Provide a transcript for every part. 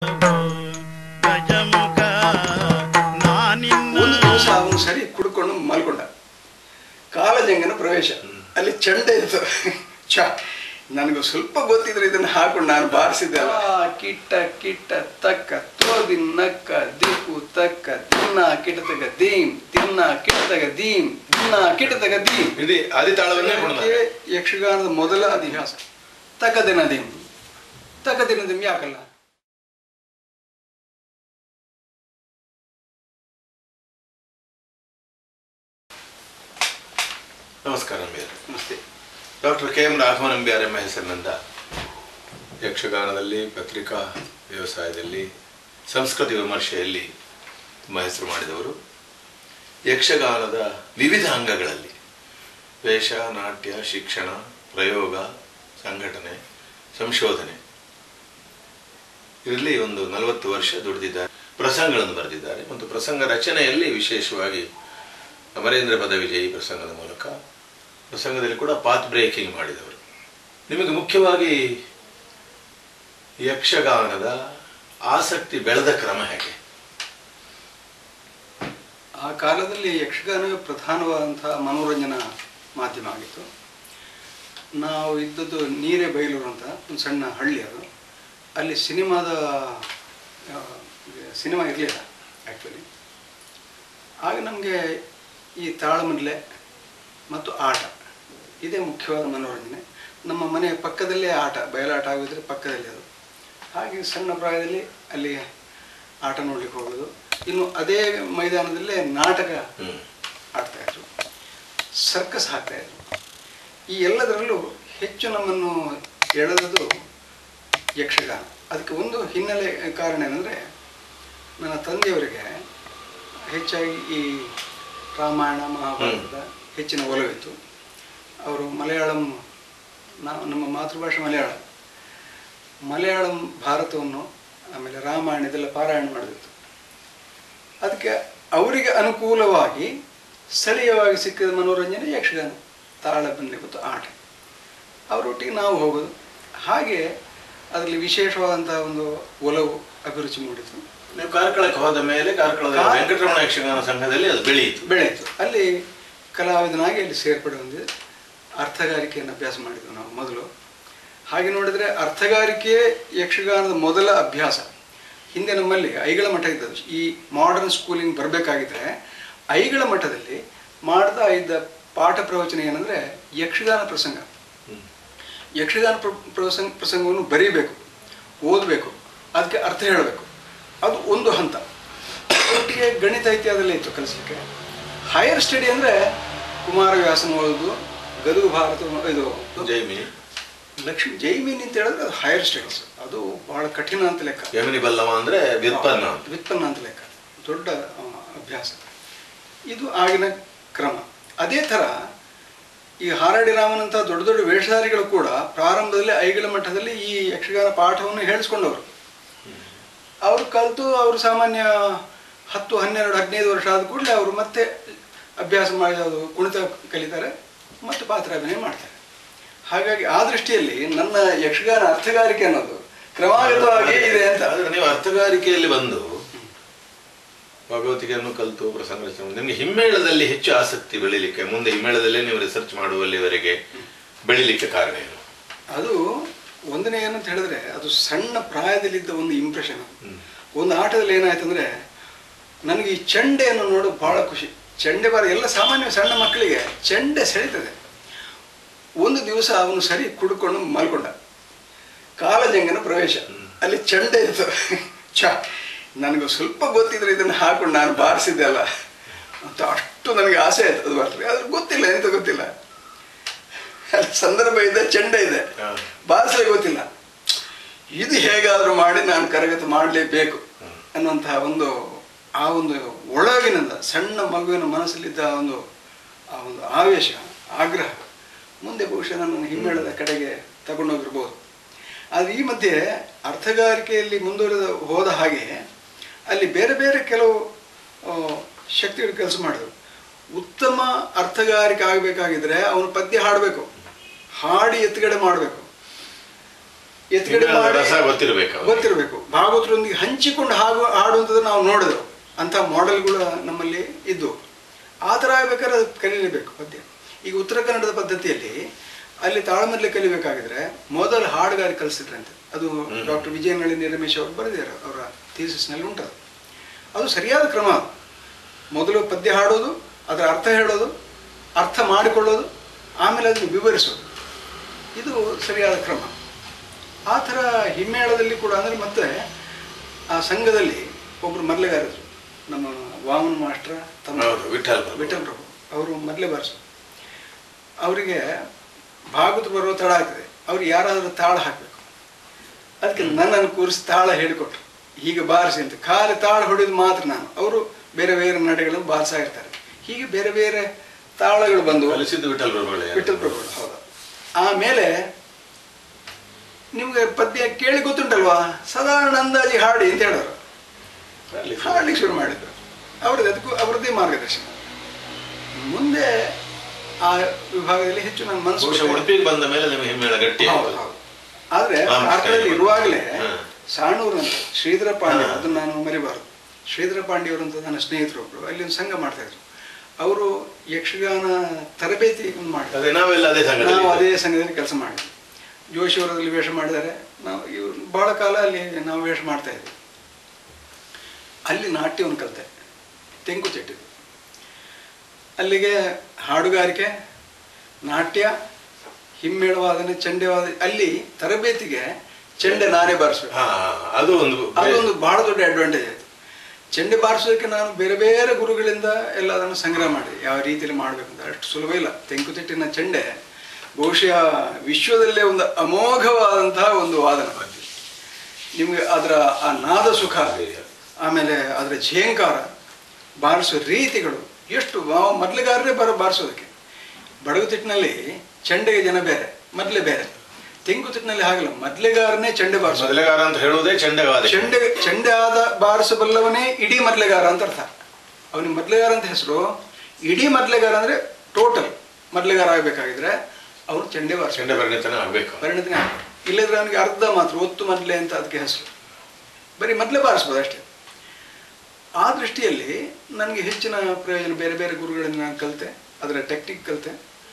ಗಜಮುಖ ನಾನಿನ್ನ ಒಂದು ದಿವಸ ಅವನು ಸರಿ ಕುಡ್ಕೊಂಡು ಮಲ್ಕೊಂಡ ಕಾಲಜಂಗನ ಪ್ರವೇಶ ಅಲ್ಲಿ ಚಂಡೆ ಇತ್ತು ಛ ನನಗೆ ಸ್ವಲ್ಪ ಗೊತ್ತಿದ್ರೆ ಇದನ್ನ ಹಾಕೊಂಡು ನಾನು ಬಾರಿಸಿದ್ದೆ ಅಲ್ಲ ಕಿಟ್ಟ ಕಿಟ್ಟ ತಕ್ಕ ತೋದಿ ನಕ್ಕ ದಿಕ್ಕು ತಕ್ಕ ತಿನ್ನ ಕಿಟತಗ ದೀಮ್ ತಿನ್ನ ಕಿಟತಗ ದೀಮ್ ತಿನ್ನ ಕಿಟತಗ ದೀಮ್ ಇಡೀ ಆದಿತಾಳವನ್ನೇ ಕೊಡೋಣ ಇದಕ್ಕೆ ಯಕ್ಷಗಾನದ ಮೊದಲ ಅಧಿಹಾಸ ತಕದಿನ ದೀಮ್ ತಕದಿನ ದೀಮ್ ಯಾಕಲ್ಲ ನಮಸ್ಕಾರ ನಂಬಿಯಾರ್ ನಮಸ್ತೆ doctor K M Raghava Nambiar ಎಂಬ ಹೆಸರಿನಿಂದ ಯಕ್ಷಗಾನದಲ್ಲಿ ಪತ್ರಿಕಾ ವ್ಯವಸಾಯದಲ್ಲಿ ಸಂಸ್ಕೃತಿ ವಿಮರ್ಶೆಯಲ್ಲಿ ತುಂಬ ಹೆಸರು ಮಾಡಿದವರು ಯಕ್ಷಗಾನದ ವಿವಿಧ ಅಂಗಗಳಲ್ಲಿ ವೇಷ ನಾಟ್ಯ ಶಿಕ್ಷಣ ಪ್ರಯೋಗ ಸಂಘಟನೆ ಸಂಶೋಧನೆ ಇದರಲ್ಲಿ ಒಂದು ನಲವತ್ತು ವರ್ಷ ದುಡಿದಿದ್ದಾರೆ ಪ್ರಸಂಗಗಳನ್ನು ಬರೆದಿದ್ದಾರೆ ಮತ್ತು ಪ್ರಸಂಗ ರಚನೆಯಲ್ಲಿ ವಿಶೇಷವಾಗಿ ಅಮರೇಂದ್ರ ಪದವಿಜಯಿ ಪ್ರಸಂಗದ ಮೂಲಕ ಪ್ರಸಂಗದಲ್ಲಿ ಕೂಡ ಪಾತ್ ಬ್ರೇಕಿಂಗ್ ಮಾಡಿದವರು ನಿಮಗೆ ಮುಖ್ಯವಾಗಿ ಯಕ್ಷಗಾನದ ಆಸಕ್ತಿ ಬೆಳೆದ ಕ್ರಮ ಹೇಗೆ ಆ ಕಾಲದಲ್ಲಿ ಯಕ್ಷಗಾನವೇ ಪ್ರಧಾನವಾದಂತಹ ಮನೋರಂಜನಾ ಮಾಧ್ಯಮ ಆಗಿತ್ತು ನಾವು ಇದ್ದದ್ದು ನೀರೇ ಬೈಲೂರು ಅಂತ ಒಂದು ಸಣ್ಣ ಹಳ್ಳಿ ಅದು ಅಲ್ಲಿ ಸಿನಿಮಾದ ಆ, ಸಿನಿಮಾ ಇರಲಿಲ್ಲ ಆ್ಯಕ್ಚುಲಿ ಆಗ ನಮಗೆ ಈ ತಾಳಮಡ್ಲೆ ಮತ್ತು ಆಟ ಇದೇ ಮುಖ್ಯವಾದ ಮನೋರಂಜನೆ ನಮ್ಮ ಮನೆಯ ಪಕ್ಕದಲ್ಲೇ ಆಟ ಬಯಲಾಟ ಆಗೋದ್ರೆ ಪಕ್ಕದಲ್ಲೇ ಅದು ಹಾಗೆ ಸಣ್ಣ ಪ್ರಾಯದಲ್ಲಿ ಅಲ್ಲಿ ಆಟ ನೋಡ್ಲಿಕ್ಕೆ ಹೋಗೋದು ಇನ್ನು ಅದೇ ಮೈದಾನದಲ್ಲೇ ನಾಟಕ ಹ್ಮ್. ಆಡ್ತಾ ಇದ್ರು ಸರ್ಕಸ್ ಹಾಕ್ತಾ ಇದ್ರು ಈ ಎಲ್ಲದರಲ್ಲೂ ಹೆಚ್ಚು ನಮ್ಮನ್ನು ಎಳೆದದು ಯಕ್ಷಗಾನ ಅದಕ್ಕೆ ಒಂದು ಹಿನ್ನೆಲೆ ಕಾರಣ ಏನಂದರೆ ನನ್ನ ತಂದೆಯವರಿಗೆ ಹೆಚ್ಚಾಗಿ ಈ ರಾಮಾಯಣ ಮಹಾಭಾರತದ ಹೆಚ್ಚಿನ ಒಲವಿತ್ತು ಅವರು ಮಲಯಾಳಂ ನಾವು ನಮ್ಮ ಮಾತೃಭಾಷೆ ಮಲಯಾಳಂ ಮಲಯಾಳಂ ಭಾರತವನ್ನು ಆಮೇಲೆ ರಾಮಾಯಣ ಇದೆಲ್ಲ ಪಾರಾಯಣ ಮಾಡದಿತ್ತು ಅದಕ್ಕೆ ಅವರಿಗೆ ಅನುಕೂಲವಾಗಿ ಸ್ಥಳೀಯವಾಗಿ ಸಿಕ್ಕಿದ ಮನೋರಂಜನೆ ಯಕ್ಷಗಾನ ತಾಳಬಂದಿ ಮತ್ತು ಆಟ ಅವರೊಟ್ಟಿಗೆ ನಾವು ಹೋಗೋದು ಹಾಗೆ ಅದರಲ್ಲಿ ವಿಶೇಷವಾದಂತಹ ಒಂದು ಒಲವು ಅಭಿರುಚಿ ಮೂಡಿತು ನೀವು ಕಾರ್ಕಳಕ್ಕೆ ಹೋದ ಮೇಲೆ ಕಾರ್ಕಳದ ಕಾ- ವೆಂಕಟರಮಣ ಯಕ್ಷಗಾನ ಸಂಘದಲ್ಲಿ ಅದು ಬೆಳೆಯಿತು ಬೆಳೆಯಿತು ಅಲ್ಲಿ ಕಲಾವಿದನಾಗಿ ಅಲ್ಲಿ ಸೇರ್ಪಡೆ ಹೊಂದಿ ಅರ್ಥಗಾರಿಕೆಯನ್ನು ಅಭ್ಯಾಸ ಮಾಡಿದ್ವಿ ನಾವು ಮೊದಲು ಹಾಗೆ ನೋಡಿದರೆ ಅರ್ಥಗಾರಿಕೆಯೇ ಯಕ್ಷಗಾನದ ಮೊದಲ ಅಭ್ಯಾಸ ಹಿಂದೆ ನಮ್ಮಲ್ಲಿ ಐಗಳ ಮಠ ಇದ್ದದ್ದು ಈ ಮಾಡರ್ನ್ ಸ್ಕೂಲಿಂಗ್ ಬರಬೇಕಾಗಿದ್ರೆ ಐಗಳ ಮಠದಲ್ಲಿ ಮಾಡ್ತಾ ಇದ್ದ ಪಾಠ ಪ್ರವಚನ ಏನಂದರೆ ಯಕ್ಷಗಾನ ಪ್ರಸಂಗ ಯಕ್ಷಗಾನ ಪ್ರ ಪ್ರಸಂಗ ಪ್ರಸಂಗವನ್ನು ಬರೀಬೇಕು ಓದಬೇಕು ಅದಕ್ಕೆ ಅರ್ಥ ಹೇಳಬೇಕು ಅದು ಒಂದು ಹಂತ ಒಟ್ಟಿಗೆ ಗಣಿತ ಇತ್ಯಾದಲ್ಲೇ ಇತ್ತು ಕಲಿಸ್ಲಿಕ್ಕೆ ಹೈಯರ್ ಸ್ಟಡಿ ಅಂದರೆ ಕುಮಾರವ್ಯಾಸನ ಓದೋದು ಗದುಗು ಭಾರತ ಇದು ಜೈಮಿ ಲಕ್ಷ್ಮಿ ಜೈಮೀನ್ ಅಂತ ಹೇಳಿದ್ರೆ ಅದು ಹೈಯರ್ ಸ್ಟಡೀಸ್ ಅದು ಬಹಳ ಕಠಿಣ ಅಂತ ಲೆಕ್ಕ ಯಮಿನಿ ಬಲ್ಲವ ಅಂದ್ರೆ ವ್ಯುತ್ಪನ್ನ ಅಂತ ವ್ಯುತ್ಪನ್ನ ಅಂತ ಲೆಕ್ಕ ದೊಡ್ಡ ಆ, ಅಭ್ಯಾಸ ಇದು ಆಗಿನ ಕ್ರಮ ಅದೇ ಥರ ಈ ಹಾರಾಡಿ ರಾಮನಂತಹ ದೊಡ್ಡ ದೊಡ್ಡ ವೇಷಧಾರಿಗಳು ಕೂಡ ಪ್ರಾರಂಭದಲ್ಲಿ ಐಗಳ ಮಟ್ಟದಲ್ಲಿ ಈ ಯಕ್ಷಗಾನ ಪಾಠವನ್ನು ಹೇಳಿಸ್ಕೊಂಡವರು ಅವರು ಕಲಿತು ಅವರು ಸಾಮಾನ್ಯ ಹತ್ತು ಹನ್ನೆರಡು ಹದಿನೈದು ವರ್ಷ ಆದ ಕೂಡಲೇ ಅವರು ಮತ್ತೆ ಅಭ್ಯಾಸ ಮಾಡಿ ಅದು ಕುಣಿತ ಕಲಿತಾರೆ ಮತ್ತು ಪಾತ್ರಾಭಿನಯ ಮಾಡ್ತಾರೆ ಹಾಗಾಗಿ ಆ ದೃಷ್ಟಿಯಲ್ಲಿ ನನ್ನ ಯಕ್ಷಗಾನ ಅರ್ಥಗಾರಿಕೆ ಅನ್ನೋದು ಕ್ರಮಾಗತವಾಗಿ ಇದೆ ಅಂತ ಆದ್ರೆ ನೀವು ಅರ್ಥಗಾರಿಕೆಯಲ್ಲಿ ಬಂದು ಭಗವತಿಗೆಯನ್ನು ಕಲಿತು ಪ್ರಸಂಗ ರಚನೆ ಮಾಡಿ- ನಿಮ್ಗೆ ಹಿಮ್ಮೇಳದಲ್ಲಿ ಹೆಚ್ಚು ಆಸಕ್ತಿ ಬೆಳಿಲಿಕ್ಕೆ ಮುಂದೆ ಹಿಮ್ಮೇಳದಲ್ಲೇ ನೀವು ರಿಸರ್ಚ್ ಮಾಡುವಲ್ಲಿವರೆಗೆ ಬೆಳಿಲಿಕ್ಕೆ ಕಾರಣ ಏನು ಅದು ಒಂದನೇ ಏನಂತ ಹೇಳಿದ್ರೆ ಅದು ಸಣ್ಣ ಪ್ರಾಯದಲ್ಲಿದ್ದ ಒಂದು ಇಂಪ್ರೆಷನ್ ಒಂದು ಆಟದಲ್ಲಿ ಏನಾಯ್ತು ಅಂದ್ರೆ ನನಗೆ ಈ ಚೆಂಡೆಯನ್ನು ನೋಡೋದು ಬಹಳ ಖುಷಿ ಚೆಂಡೆ ಬಾರ ಎಲ್ಲ ಸಾಮಾನ್ಯ ಸಣ್ಣ ಮಕ್ಕಳಿಗೆ ಚೆಂಡೆ ಸೆಳೀತದೆ ಒಂದು ದಿವಸ ಅವನು ಸರಿ ಕುಡ್ಕೊಂಡು ಮಲ್ಕೊಂಡ ಕಾಲಜಂಗನ ಪ್ರವೇಶ ಅಲ್ಲಿ ಚೆಂಡೆ ಇತ್ತು ಛ ನನಗೆ ಸ್ವಲ್ಪ ಗೊತ್ತಿದ್ರೆ ಇದನ್ನು ಹಾಕೊಂಡು ನಾನು ಬಾರಿಸಿದ್ದೆ ಅಲ್ಲ ಅಂತ ಅಷ್ಟು ನನಗೆ ಆಸೆ ಆಯ್ತು ಅದು ಬರ್ತದೆ ಆದ್ರೆ ಗೊತ್ತಿಲ್ಲ ಎಂತ ಗೊತ್ತಿಲ್ಲ ಅಲ್ಲಿ ಸಂದರ್ಭ ಇದೆ ಚೆಂಡೆ ಇದೆ ಹಾ. ಬಾರಿಸಲೇ ಗೊತ್ತಿಲ್ಲ ಇದು ಹೇಗಾದರೂ ಮಾಡಿ ನಾನು ಕರಗತ ಮಾಡಲೇಬೇಕು ಅನ್ನುವಂತಹ ಒಂದು ಆ ಒಂದು ಒಳಗಿನಿಂದ ಸಣ್ಣ ಮಗುವಿನ ಮನಸ್ಸಲ್ಲಿದ್ದ ಆ ಒಂದು ಆ ಒಂದು ಆವೇಶ ಆಗ್ರಹ ಮುಂದೆ ಬಹುಶಃ ನನ್ನನ್ನು ಹಿಮ್ಮೇಳದ ಕಡೆಗೆ ತಗೊಂಡೋಗಿರ್ಬೋದು ಆದರೆ ಈ ಮಧ್ಯೆ ಅರ್ಥಗಾರಿಕೆಯಲ್ಲಿ ಮುಂದುವರೆದ ಹೋದ ಹಾಗೆ ಅಲ್ಲಿ ಬೇರೆ ಬೇರೆ ಕೆಲವು ಆ, ಶಕ್ತಿಗಳು ಕೆಲಸ ಮಾಡಿದ್ರು ಉತ್ತಮ ಅರ್ಥಗಾರಿಕೆ ಆಗಬೇಕಾಗಿದ್ರೆ ಅವನು ಪದ್ಯ ಹಾಡಬೇಕು ಹಾಡಿ ಎತ್ತುಗಡೆ ಮಾಡಬೇಕು ಎತ್ಕಡೆ ಹಿಮ್ಮೇಳದ ಮಾಡಿ ರಸ ಗೊತ್ತಿರ್ಬೇಕು ಅವ್ರಿಗೆ. ಗೊತ್ತಿರಬೇಕು ಭಾಗವತರೊಂದಿಗೆ ಹಂಚಿಕೊಂಡು ಹಾಗು ಹಾಡುವಂಥದ್ದು ನಾವು ನೋಡಿದೆವು ಅಂಥ ಮಾಡೆಲ್ಗಳು ನಮ್ಮಲ್ಲಿ ಇದ್ದವು ಆ ಥರ ಆಗ್ಬೇಕಾದ್ರೆ ಅದು ಕಲೀಲೇಬೇಕು ಪದ್ಯ ಈಗ ಉತ್ತರ ಕನ್ನಡದ ಪದ್ಧತಿಯಲ್ಲಿ ಅಲ್ಲಿ ತಾಳಮದ್ಲೆ ಕಲಿಬೇಕಾಗಿದ್ರೆ ಮೊದಲು ಹಾಡುಗಾರಿ ಕಲಿಸಿದ್ರಂತೆ ಅದು ಡಾಕ್ಟರ್ ವಿಜಯನಳಿನಿ ರಮೇಶ್ ಅವರು ಬರೆದಿದ್ದಾರೆ ಅವರ ಥೀಸಿಸ್ನಲ್ಲಿ ಉಂಟದು ಅದು ಸರಿಯಾದ ಕ್ರಮ ಅದು ಮೊದಲು ಪದ್ಯ ಹಾಡೋದು ಅದರ ಅರ್ಥ ಹೇಳೋದು ಅರ್ಥ ಮಾಡಿಕೊಳ್ಳೋದು ಆಮೇಲೆ ಅದನ್ನು ವಿವರಿಸೋದು ಇದು ಸರಿಯಾದ ಕ್ರಮ ಆ ಥರ ಹಿಮ್ಮೇಳದಲ್ಲಿ ಕೂಡ ಅಂದರೆ ಮತ್ತೆ ಆ ಸಂಘದಲ್ಲಿ ಒಬ್ಬರು ಮರ್ಲೆಗಾರರು ನಮ್ಮ ವಾಮನ ಮಾಸ್ಟ್ರ ತಮ್ಮ ಹೌದು ವಿಠಲ್ ಪ್ರಭು. ವಿಠಲ್ ಪ್ರಭು ಅವರು ಮೊದಲೇ ಬಾರಿಸು ಅವರಿಗೆ ಭಾಗವತ ಬರುವ ತಡ ಆಗ್ತದೆ ಅವ್ರು ಯಾರಾದರೂ ತಾಳ ಹಾಕಬೇಕು ಅದಕ್ಕೆ ನನ್ನನ್ನು ಕೂರಿಸಿ ತಾಳ ಹೇಳಿಕೊಟ್ರು ಹೀಗೆ ಬಾರಿಸಿ ಅಂತ ಖಾಲಿ ತಾಳ ಹೊಡೆದು ಮಾತ್ರ ನಾನು ಅವರು ಬೇರೆ ಬೇರೆ ನಡೆಗಳನ್ನು ಬಾರಿಸ್ತಾ ಇರ್ತಾರೆ ಹೀಗೆ ಬೇರೆ ಬೇರೆ ತಾಳಗಳು ಬಂದು ಕಲಿಸಿದ್ದು ವಿಠಲ್ ಪ್ರಭುಗಳೇ ವಿಠಲ್ ಪ್ರಭುಗಳು ಹೌದು ಆಮೇಲೆ ನಿಮ್ಗೆ ಪದ್ಯ ಕೇಳಿ ಗೊತ್ತುಂಟಲ್ವಾ ಸಾಧಾರಣ ಅಂದಾಜಿ ಹಾಡಿ ಅಂತ ಹೇಳೋರು ಅಲ್ಲಿ ಹಾಡ್ಲಿಕ್ಕೆ ಶುರು ಮಾಡಿದ್ರು ಅವ್ರದ್ದು ಅದಕ್ಕೂ ಅವ್ರದ್ದೇ ಮಾರ್ಗದರ್ಶನ ಮುಂದೆ ಆ ವಿಭಾಗದಲ್ಲಿ ಹೆಚ್ಚು ನನ್ನ ಮನಸ್ಸು ಬಹುಶಃ ಉಡುಪಿಗೆ ಬಂದ ಮೇಲೆ ನಿಮಗೆ ಹಿಮ್ಮೇಳ ಗಟ್ಟಿ ಹೌದು, ಆಯ್ತು. ಹೌದು. ಆದ್ರೆ ರಾಮಕೃಷ್ಣ ಕಾರ್ಕಳದಲ್ಲಿ ಹೆಗಡೆ. ಇರುವಾಗಲೇ ಹಾ. ಸಾಣೂರು ಅಂತ ಶ್ರೀಧರ ಪಾಂಡ್ಯ ಹಾ. ಅದನ್ನ ನಾನು ಮರಿಬಾರದು ಶ್ರೀಧರ ಪಾಂಡ್ಯ ಅಂತ ನನ್ನ ಸ್ನೇಹಿತರು ಒಬ್ರು ಅಲ್ಲಿ ಒಂದು ಸಂಘ ಮಾಡ್ತಾ ಇದ್ರು ಅವರು ಯಕ್ಷಗಾನ ತರಬೇತಿ ಒಂದು ಮಾಡಿದ್ರು ಅದೇ ನಾವೆಲ್ಲ ಅದೇ ಸಂಘದಲ್ಲಿ ನಾವು ಅದೇ ಇದ್ದೇವೆ. ಸಂಘದಲ್ಲಿ ಕೆಲಸ ಮಾಡಿದ್ವಿ ಜೋಶಿ ಅವರಲ್ಲಿ ವೇಷ ಮಾಡಿದ್ದಾರೆ ನಾವು ಇವ್ರು ಬಹಳ ಕಾಲ ಅಲ್ಲಿ ನಾವು ವೇಷ ಮಾಡ್ತಾ ಇದ್ವಿ ಅಲ್ಲಿ ನಾಟ್ಯವನ್ನು ಕಲಿತೆ ತೆಂಕುತಿಟ್ಟಿದ್ದು ಅಲ್ಲಿಗೆ ಹಾಡುಗಾರಿಕೆ ನಾಟ್ಯ ಹಿಮ್ಮೇಳವಾದನೆ ಚಂಡೆವಾದ ಅಲ್ಲಿ ತರಬೇತಿಗೆ ಚೆಂಡೆ ನಾನೇ ಬಾರಿಸ್ಬೇಕು ಹಾ ಅದು ಒಂದು ಅದೊಂದು ಬಹಳ ದೊಡ್ಡ ಅಡ್ವಾಂಟೇಜ್ ಆಯಿತು ಚೆಂಡೆ ಬಾರಿಸೋದಕ್ಕೆ ನಾನು ಬೇರೆ ಬೇರೆ ಗುರುಗಳಿಂದ ಎಲ್ಲ ಅದನ್ನು ಸಂಗ್ರಹ ಮಾಡಿದೆ ಯಾವ ರೀತಿಯಲ್ಲಿ ಮಾಡಬೇಕು ಅಂತ ಅಷ್ಟು ಸುಲಭ ಇಲ್ಲ ತೆಂಕುತಿಟ್ಟಿನ ಚೆಂಡೆ ಬಹುಶಃ ವಿಶ್ವದಲ್ಲೇ ಒಂದು ಅಮೋಘವಾದಂತಹ ಒಂದು ವಾದನ ನಿಮಗೆ ಅದರ ಆ ನಾದ ಸುಖ ಆಮೇಲೆ ಅದರ ಝೇಂಕಾರ ಬಾರಿಸೋ ರೀತಿಗಳು ಎಷ್ಟು ನಾವು ಮೊದಲಿಗಾರರೇ ಬರೋ ಬಾರಿಸೋದಕ್ಕೆ ಬಡಗುತಿಟ್ಟಿನಲ್ಲಿ ಚೆಂಡೆಗೆ ಜನ ಬೇರೆ ಮೊದಲೇ ಬೇರೆ ತೆಂಗುತಿಟ್ಟಿನಲ್ಲಿ ಹಾಗಲ್ಲ ಮೊದಲಿಗಾರನೇ ಚೆಂಡೆ ಬಾರಿಸೋದು ಮೊದಲೆಗಾರ ಅಂತ ಹೇಳುವುದೇ ಚೆಂಡಗಾದ ಚೆಂಡೆ ಚೆಂಡೆ ಆದ ಬಾರಿಸಬಲ್ಲವನೇ ಇಡೀ ಮೊದಲೆಗಾರ ಅಂತ ಅರ್ಥ ಅವನಿಗೆ ಮೊದಲೆಗಾರ ಅಂತ ಹೆಸರು ಇಡೀ ಮೊದಲೆಗಾರ ಅಂದ್ರೆ ಟೋಟಲ್ ಮೊದಲೆಗಾರ ಆಗಬೇಕಾಗಿದ್ರೆ ಅವನು ಚೆಂಡೆ ಬಾರಿಸ ಚೆಂಡ ಪರಿಣಿತನ ಆಗ್ಬೇಕು ಪರಿಣಿತನೇ ಆಗ್ಬೇಕು. ಇಲ್ಲದ್ರೆ ಅವನಿಗೆ ಅರ್ಧ ಮಾತ್ರ ಒತ್ತು ಮೊದಲೇ ಅಂತ ಅದಕ್ಕೆ ಹೆಸರು ಬರೀ ಮೊದಲೇ ಬಾರಿಸ್ಬೋದು ಅಷ್ಟೇ ಆ ದೃಷ್ಟಿಯಲ್ಲಿ ನನಗೆ ಹೆಚ್ಚಿನ ಪ್ರಯೋಜನ ಬೇರೆ ಬೇರೆ ಗುರುಗಳಿಂದ ನಾನು ಕಲಿತೆ ಅದರ ಟೆಕ್ನಿಕ್ ಕಲಿತೆ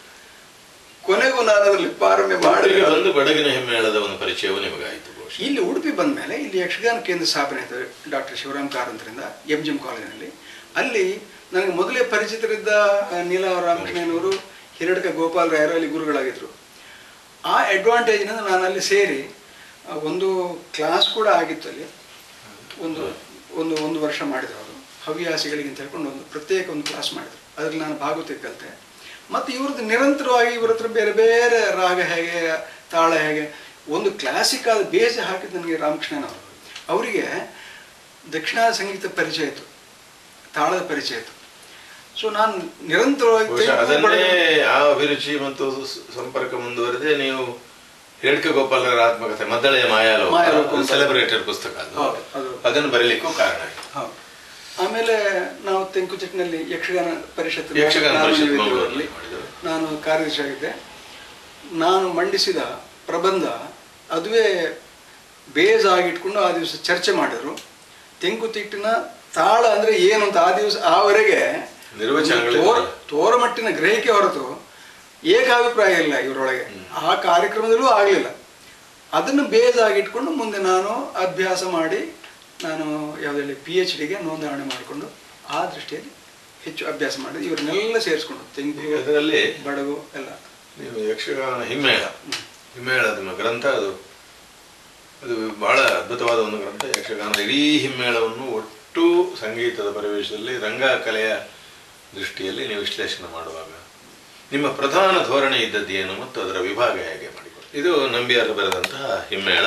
ಕೊನೆಗೂ ನಾನು ಅದರಲ್ಲಿ ಪಾರಮ್ಯ ಮಾಡಿ ಉಡುಪಿಗೆ ಬಂದು ಬಡಗಿನ ಹಿಮ್ಮೇಳದ ಒಂದು ಪರಿಚಯವು ನಿಮಗಾಯಿತು ಬಹುಶಃ ಇಲ್ಲಿ ಉಡುಪಿ ಬಂದ ಮೇಲೆ ಇಲ್ಲಿ ಯಕ್ಷಗಾನ ಕೇಂದ್ರ ಸ್ಥಾಪನೆ ಆಯಿತು ಡಾಕ್ಟರ್ ಶಿವರಾಮ್ ಕಾರಂತರಿಂದ ಎಂ ಜಿ ಎಂ ಕಾಲೇಜಿನಲ್ಲಿ ಅಲ್ಲಿ ನನಗೆ ಮೊದಲೇ ಪರಿಚಿತರಿದ್ದ ಆ, ನೀಲ ರಾಮಕೃಷ್ಣನವರು ಹಿರಡ್ಕ ಗೋಪಾಲ್ ರಾಯರು ಅಲ್ಲಿ ಗುರುಗಳಾಗಿದ್ದರು ಆ ಅಡ್ವಾಂಟೇಜ್ನಿಂದ ನಾನು ಅಲ್ಲಿ ಸೇರಿ ಆ, ಒಂದು ಕ್ಲಾಸ್ ಕೂಡ ಆಗಿತ್ತು ಅಲ್ಲಿ ಒಂದು ಒಂದು ಒಂದು ವರ್ಷ ಮಾಡಿದ್ರು ಅವರು ಹವ್ಯಾಸಿಗಳಿಗೆ ಅಂತ ಹೇಳ್ಕೊಂಡು ಒಂದು ಪ್ರತ್ಯೇಕ ಒಂದು ಕ್ಲಾಸ್ ಮಾಡಿದ್ರು ಅದರಲ್ಲಿ ನಾನು ಭಾಗವತ ಕಲಿತೆ ಮತ್ತು ಇವ್ರದ್ದು ನಿರಂತರವಾಗಿ ಇವ್ರ ಹತ್ರ ಬೇರೆ ಬೇರೆ ರಾಗ ಹೇಗೆ ತಾಳ ಹೇಗೆ ಒಂದು ಕ್ಲಾಸಿಕ್ ಆದ ಬೇಸ್ ಹಾಕಿದ್ದು ನನಗೆ ರಾಮಕೃಷ್ಣನವರು ಅವರಿಗೆ ದಕ್ಷಿಣ ಸಂಗೀತ ಪರಿಚಯ ಇತ್ತು ತಾಳದ ಪರಿಚಯ ಇತ್ತು ಸೊ ನಾನು ನಿರಂತರವಾಗಿ ಬಹುಶಃ ತೆಲುಗು, ಅದನ್ನೇ ಬಡಗು- ಆ ಅಭಿರುಚಿ ಮತ್ತು ಸ- ಸಂಪರ್ಕ ಮುಂದುವರೆದೇ ನೀವು ಹಿಡ್ಕ ಗೋಪಾಲರ ಆತ್ಮಕಥೆ ಮದ್ದಳೆಯ ಮಾಯಾಲೋಕ ಮಾಯಾಲೋಕ. ಸೆಲೆಬ್ರೇಟೆಡ್ ಪುಸ್ತಕ ಅದು ಹೌದು, ಅದು. ಅದನ್ನು ಬರೀಲಿಕ್ಕೂ ಕಾರಣ ಆಯ್ತು ಹೌದು ಆಮೇಲೆ ನಾವು ತೆಂಕುಚಿಟ್ನಲ್ಲಿ ಯಕ್ಷಗಾನ ಪರಿಷತ್ ಯಕ್ಷಗಾನ ನಾನು ಪರಿಷತ್ ಇದ್ರಲ್ಲಿ ಮಂಗಳೂರಲ್ಲಿ ಮಾಡಿದ್ರು. ನಾನು ಕಾರ್ಯದರ್ಶಿಯಾಗಿದ್ದೆ ನಾನು ಮಂಡಿಸಿದ ಪ್ರಬಂಧ ಅದುವೇ ಬೇಸ್ ಆಗಿಟ್ಕೊಂಡು ಆ ದಿವಸ ಚರ್ಚೆ ಮಾಡಿದ್ರು ತೆಂಕುತಿಟ್ಟಿನ ತಾಳ ಅಂದ್ರೆ ಏನು ಅಂತ ಆ ದಿವಸ ಆವರೆಗೆ ನಿರ್ವಚನಗಳಿಲ್ಲ. ತೋರ ತೋರಮಟ್ಟಿನ ಗ್ರಹಿಕೆ ಹೊರತು ಏಕಾಭಿಪ್ರಾಯ ಇಲ್ಲ ಇವರೊಳಗೆ ಆ ಕಾರ್ಯಕ್ರಮದಲ್ಲೂ ಆಗಲಿಲ್ಲ ಅದನ್ನು ಬೇಸ್ ಆಗಿಟ್ಕೊಂಡು ಮುಂದೆ ನಾನು ಅಭ್ಯಾಸ ಮಾಡಿ ನಾನು ಯಾವುದೇ ಪಿ ಎಚ್ ಡಿಗೆ ನೋಂದಣಿ ಮಾಡಿಕೊಂಡು ಆ ದೃಷ್ಟಿಯಲ್ಲಿ ಹೆಚ್ಚು ಅಭ್ಯಾಸ ಮಾಡಿದೆ ಇವರನ್ನೆಲ್ಲ ಸೇರಿಸ್ಕೊಂಡು ತೆಂಗು ಅದರಲ್ಲಿ ಬಡಗು ಎಲ್ಲ ನೀವು ಯಕ್ಷಗಾನ ಹಿಮ್ಮೇಳ ಹಿಮ್ಮೇಳ ನಿಮ್ಮ ಗ್ರಂಥ ಅದು ಅದು ಬಹಳ ಅದ್ಭುತವಾದ ಒಂದು ಗ್ರಂಥ ಯಕ್ಷಗಾನದ ಇಡೀ ಹಿಮ್ಮೇಳವನ್ನು ಒಟ್ಟು ಸಂಗೀತದ ಪರಿವೇಶದಲ್ಲಿ ರಂಗಕಲೆಯ ದೃಷ್ಟಿಯಲ್ಲಿ ನೀವು ವಿಶ್ಲೇಷಣೆ ಮಾಡುವಾಗ ನಿಮ್ಮ ಪ್ರಧಾನ ಧೋರಣೆ ಇದ್ದದ್ದು ಏನು ಮತ್ತು ಅದರ ವಿಭಾಗ ಹೇಗೆ ಮಾಡಿಕೊಡಿ ಇದು ನಂಬಿಯಾರು ಬರೆದಂತಹ ಹಿಮ್ಮೇಳ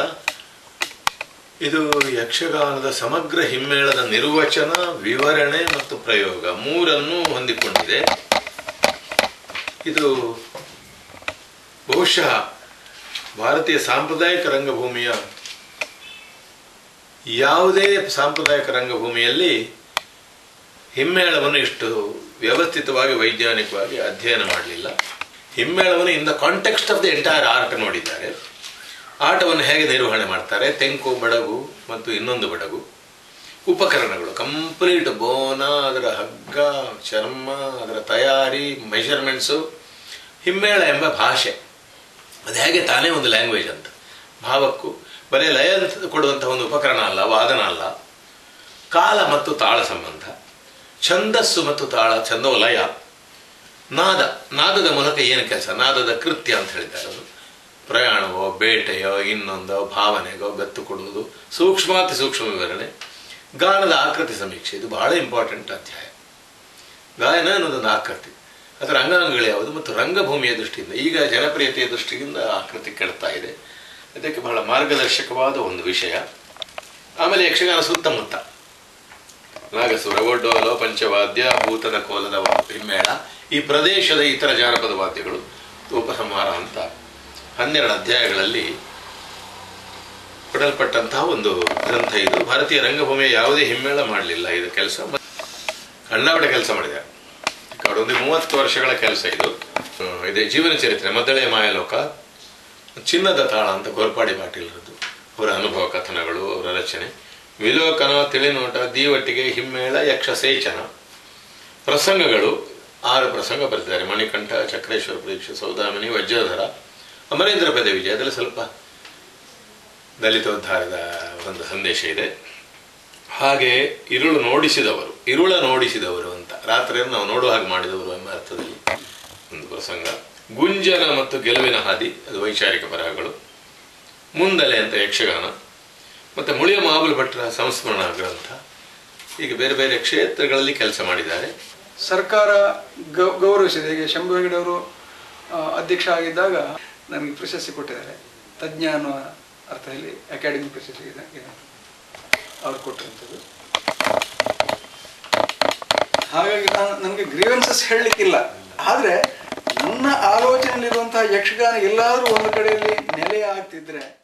ಇದು ಯಕ್ಷಗಾನದ ಸಮಗ್ರ ಹಿಮ್ಮೇಳದ ನಿರ್ವಚನ ವಿವರಣೆ ಮತ್ತು ಪ್ರಯೋಗ ಮೂರನ್ನು ಹೊಂದಿಕೊಂಡಿದೆ ಇದು ಬಹುಶಃ ಭಾರತೀಯ ಸಾಂಪ್ರದಾಯಿಕ ರಂಗಭೂಮಿಯ ಯಾವುದೇ ಸಾಂಪ್ರದಾಯಿಕ ರಂಗಭೂಮಿಯಲ್ಲಿ ಹಿಮ್ಮೇಳವನ್ನು ಇಷ್ಟು ವ್ಯವಸ್ಥಿತವಾಗಿ ವೈಜ್ಞಾನಿಕವಾಗಿ ಅಧ್ಯಯನ ಮಾಡಲಿಲ್ಲ ಹಿಮ್ಮೇಳವನ್ನು in the context of the entire art ನೋಡಿದ್ದಾರೆ ಆಟವನ್ನು ಹೇಗೆ ನಿರ್ವಹಣೆ ಮಾಡ್ತಾರೆ ತೆಂಕು ಬಡಗು ಮತ್ತು ಇನ್ನೊಂದು ಬಡಗು ಉಪಕರಣಗಳು ಕಂಪ್ಲೀಟ್ ಬೋನ ಅದರ ಹಗ್ಗ ಚರ್ಮ ಅದರ ತಯಾರಿ ಮೆಷರ್ಮೆಂಟ್ಸು ಹಿಮ್ಮೇಳ ಎಂಬ ಭಾಷೆ ಅದು ಹೇಗೆ ತಾನೇ ಒಂದು ಲ್ಯಾಂಗ್ವೇಜ್ ಅಂತ ಭಾವಕ್ಕೂ ಬರೀ ಲಯ ಅಂತ ಕೊಡುವಂತಹ ಒಂದು ಉಪಕರಣ ಅಲ್ಲ ವಾದನ ಅಲ್ಲ ಕಾಲ ಮತ್ತು ತಾಳ ಸಂಬಂಧ ಛಂದಸ್ಸು ಮತ್ತು ತಾಳ ಛಂದೋ ಲಯ ನಾದ ನಾದದ ಮೂಲಕ ಏನು ಕೆಲಸ ನಾದದ ಕೃತ್ಯ ಅಂತ ಹೇಳ್ತಾರೆ ಅದು ಪ್ರಯಾಣವೋ ಬೇಟೆಯೋ ಇನ್ನೊಂದೋ ಭಾವನೆಗೋ ಬೆತ್ತು ಕೊಡುವುದು ಸೂಕ್ಷ್ಮಾತಿ ಸೂಕ್ಷ್ಮ ವಿವರಣೆ ಗಾನದ ಆಕೃತಿ ಸಮೀಕ್ಷೆ ಇದು ಬಹಳ ಇಂಪಾರ್ಟೆಂಟ್ ಅಧ್ಯಾಯ ಗಾಯನ ಅನ್ನೋದೊಂದು ಆಕೃತಿ ಅದರ ಅಂಗಾಂಗಗಳು ಯಾವುದು ಮತ್ತು ರಂಗಭೂಮಿಯ ದೃಷ್ಟಿಯಿಂದ ಈಗ ಜನಪ್ರಿಯತೆಯ ದೃಷ್ಟಿಯಿಂದ ಆಕೃತಿ ಕೆಡ್ತಾ ಇದೆ ಇದಕ್ಕೆ ಬಹಳ ಮಾರ್ಗದರ್ಶಕವಾದ ಒಂದು ವಿಷಯ ಆಮೇಲೆ ಯಕ್ಷಗಾನ ಸುತ್ತಮುತ್ತ ನಾಗಸುರ ಒಡ್ಡೋಲ ಪಂಚವಾದ್ಯ ಭೂತದ ಕೋಲದ ವಾ- ಹಿಮ್ಮೇಳ ಈ ಪ್ರದೇಶದ ಇತರ ಜಾನಪದ ವಾದ್ಯಗಳು ಉಪಸಂಹಾರ ಅಂತ ಹನ್ನೆರಡು ಅಧ್ಯಾಯಗಳಲ್ಲಿ ಕೊಡಲ್ಪಟ್ಟಂತಹ ಒಂದು ಗ್ರಂಥ ಇದು ಭಾರತೀಯ ರಂಗಭೂಮಿಯ ಯಾವುದೇ ಹಿಮ್ಮೇಳ ಮಾಡಲಿಲ್ಲ ಇದು ಕೆಲಸ ಕಂಡಾಪಟ್ಟೆ ಕೆಲಸ ಮಾಡಿದ್ದಾರೆ ಅವರೊಂದು ಮೂವತ್ತು ವರ್ಷಗಳ ಕೆಲಸ ಇದು ಹ್ಮ್, ಇದೆ ಜೀವನ ಚರಿತ್ರೆ ಮದ್ದಳೆ ಮಾಯಲೋಕ ಚಿನ್ನದ ತಾಳ ಅಂತ ಗೋರ್ಪಾಡಿ ಪಾಟೀಲ್ರದ್ದು ಅವರ ಅನುಭವ ಕಥನಗಳು ಅವರ ರಚನೆ ವಿಲೋಕನ ತಿಳಿನೋಟ ದೀವಟ್ಟಿಗೆ ಹಿಮ್ಮೇಳ ಯಕ್ಷ ಸೇಚನ ಪ್ರಸಂಗಗಳು ಆರು ಪ್ರಸಂಗ ಬರೆದಿದ್ದಾರೆ ಮಣಿಕಂಠ ಚಕ್ರೇಶ್ವರ ಪರೀಕ್ಷೆ ಸೌದಾಮಿನಿ ವಜ್ರಧರ ಅಮರೇಂದ್ರ ಪದ ವಿಜಯ ಅದರಲ್ಲಿ ಸ್ವಲ್ಪ ದಲಿತೋದ್ಧಾರದ ಒಂದು ಸಂದೇಶ ಇದೆ ಹಾಗೆ ಇರುಳು ನೋಡಿಸಿದವರು ಇರುಳ ನೋಡಿಸಿದವರು ಅಂತ ರಾತ್ರಿಯನ್ನು ನಾವು ನೋಡುವ ಹಾಗೆ ಮಾಡಿದವರು ಎಂಬ ಅರ್ಥದಲ್ಲಿ ಒಂದು ಪ್ರಸಂಗ ಗುಂಜನ ಮತ್ತು ಗೆಲುವಿನ ಹಾದಿ ಅದು ವೈಚಾರಿಕ ಬರಹಗಳು ಮುಂದಲೆ ಅಂತ ಯಕ್ಷಗಾನ ಮತ್ತು ಮುಳಿಯ ಮಹಾಬಲ ಭಟ್ರ ಸಂಸ್ಮರಣ ಗ್ರಂಥ ಹೀಗೆ ಬೇರೆ ಬೇರೆ ಕ್ಷೇತ್ರಗಳಲ್ಲಿ ಕೆಲಸ ಮಾಡಿದ್ದಾರೆ ಸರ್ಕಾರ ಗೌ- ಗೌರವಿಸಿದೆ ಈಗ ಶಂಭು ಹೆಗಡೆ ಅವರು ಆ, ಅಧ್ಯಕ್ಷ ಆಗಿದ್ದಾಗ ನನಗೆ ಪ್ರಶಸ್ತಿ ಕೊಟ್ಟಿದ್ದಾರೆ ತಜ್ಞ ಅನ್ನುವ ಅರ್ಥದಲ್ಲಿ ಅಕಾಡೆಮಿ ಪ್ರಶಸ್ತಿ ಇದೆ ಇದೆ. ಅವ್ರು ಕೊಟ್ಟಿರುವಂಥದ್ದು ಹಾಗಾಗಿ ನಾನು ನನಗೆ ಗ್ರೀವೆನ್ಸಸ್ ಹೇಳಲಿಕ್ಕಿಲ್ಲ ಆದರೆ ನನ್ನ ಆಲೋಚನೆಯಲ್ಲಿರುವಂತಹ ಯಕ್ಷಗಾನ ಎಲ್ಲಾದರೂ ಒಂದು ಕಡೆಯಲ್ಲಿ ನೆಲೆ ಆಗ್ತಿದ್ರೆ